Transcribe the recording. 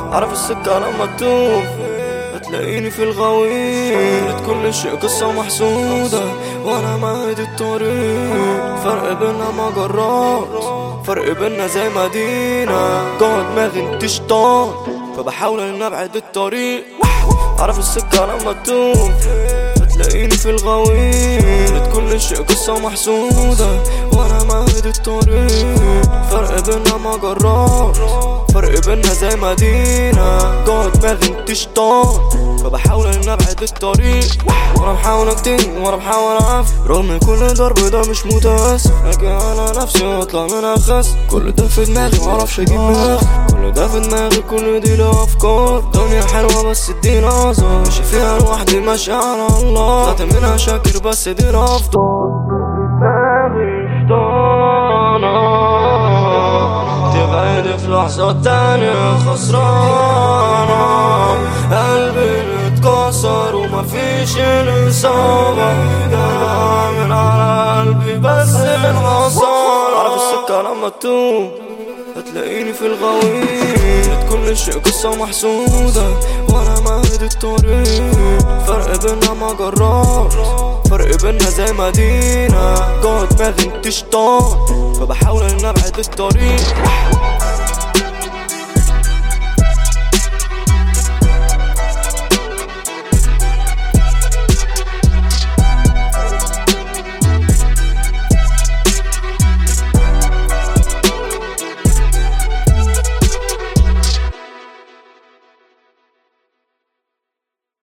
عارف السكة لما تدوم هتلاقيني في الغويط كل شيء قصة محسودة وانا مهد الطريق فرق بينا مجرات فرق بينا زي مدينة جوه دماغي انت شيطان فبحاول ان ابعد الطريق عارف السكة لما تدوم هتلاقيني في الغويط كل شيء قصة محسودة وانا مهد الطريق فرق بينا مجرات فرق بينا زي مدينة جوه دماغي انت شيطان فبحاول ان ابعد الطريق وانا بحاول اكتم وانا بحاول اعرف رغم كل ضرب ده مش متأثر اجي على نفسي واطلع منها خس كل ده في دماغي معرفش اجيب منها كل ده في دماغي كل دي له افكار دنيا حلوة بس ادينا اعذار ماشي فيها لوحدي ماشي على الله طلعت منها شاكر بس دي رافضة دماغي شطانة تبعد في لحظة تانية خسرانة قلبي اتكسر ومفيش الإصابة جرى من على قلبي بس الخسارة عارف السكة لما تتوب هتلاقيني في الغويط كل شيء قصة محسودة وانا مهد الطريق فرق بينا مجرات فرق بينا زي مدينة جوه دماغي انت شيطان فبحاول ان ابعد الطريق